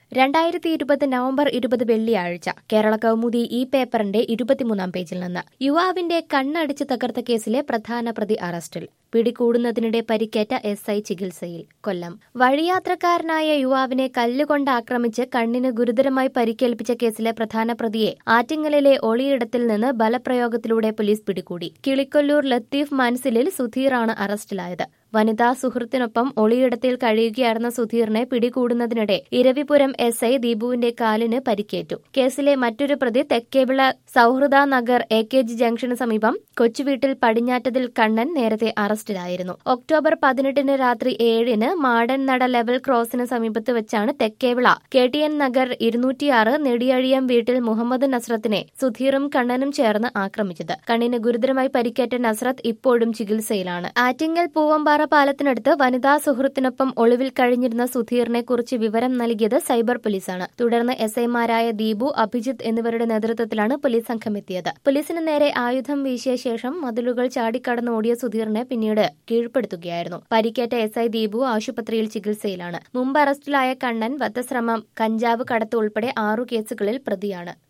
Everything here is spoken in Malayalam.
രണ്ടായിരത്തി ഇരുപത് നവംബർ ഇരുപത് വെള്ളിയാഴ്ച കേരള കൗമുദി ഈ പേപ്പറിന്റെ ഇരുപത്തിമൂന്നാം പേജിൽ നിന്ന് യുവാവിന്റെ കണ്ണടിച്ച് തകർത്ത കേസിലെ പ്രധാന പ്രതി അറസ്റ്റിൽ പിടികൂടുന്നതിനിടെ പരിക്കേറ്റ എസ് ഐ ചികിത്സയിൽ കൊല്ലം വഴിയാത്രക്കാരനായ യുവാവിനെ കല്ലുകൊണ്ട് ആക്രമിച്ച് കണ്ണിന് ഗുരുതരമായി പരിക്കേൽപ്പിച്ച കേസിലെ പ്രധാന പ്രതിയെ ആറ്റിങ്ങലിലെ ഒളിയിടത്തിൽ നിന്ന് ബലപ്രയോഗത്തിലൂടെ പോലീസ് പിടികൂടി കിളിക്കൊല്ലൂർ ലത്തീഫ് മൻസിലിൽ സുധീറാണ് അറസ്റ്റിലായത് വനിതാ സുഹൃത്തിനൊപ്പം ഒളിയിടത്തിൽ കഴിയുകയായിരുന്ന സുധീറിനെ പിടികൂടുന്നതിനിടെ ഇരവിപുരം എസ് ഐ ദീപുവിന്റെ കാലിന് പരിക്കേറ്റു കേസിലെ മറ്റൊരു പ്രതി Thekkevila Sauhrida Nagar A K G ജംഗ്ഷന് സമീപം കൊച്ചുവീട്ടിൽ പടിഞ്ഞാറ്റതിൽ കണ്ണൻ നേരത്തെ അറസ്റ്റിലായിരുന്നു ഒക്ടോബർ പതിനെട്ടിന് രാത്രി ഏഴിന് മാടൻ നട ലെവൽ ക്രോസിന് സമീപത്ത് വെച്ചാണ് Thekkevila K T N Nagar ഇരുന്നൂറ്റിയാറ് നെടിയഴിയം വീട്ടിൽ മുഹമ്മദ് നസ്രത്തിനെ സുധീറും കണ്ണനും ചേർന്ന് ആക്രമിച്ചത് കണ്ണിന് ഗുരുതരമായി പരിക്കേറ്റ നസ്രത്ത് ഇപ്പോഴും ചികിത്സയിലാണ് ആറ്റിങ്ങൽ പൂവമ്പാറ പാലത്തിനടുത്ത് വനിതാ സുഹൃത്തിനൊപ്പം ഒളിവിൽ കഴിഞ്ഞിരുന്ന സുധീറിനെ കുറിച്ച് വിവരം നൽകിയത് സൈബർ പോലീസാണ് തുടർന്ന് എസ് ഐമാരായ ദീപു അഭിജിത്ത് എന്നിവരുടെ നേതൃത്വത്തിലാണ് പോലീസ് സംഘം എത്തിയത് പോലീസിന് നേരെ ആയുധം വീശിയ ശേഷം മതിലുകൾ ചാടിക്കടന്ന് ഓടിയ സുധീറിനെ പിന്നീട് കീഴ്പ്പെടുത്തുകയായിരുന്നു പരിക്കേറ്റ എസ് ഐ ദീപു ആശുപത്രിയിൽ ചികിത്സയിലാണ് മുമ്പ് അറസ്റ്റിലായ കണ്ണൻ വധശ്രമം കഞ്ചാവ് കടത്ത് ഉൾപ്പെടെ ആറു കേസുകളിൽ പ്രതിയാണ്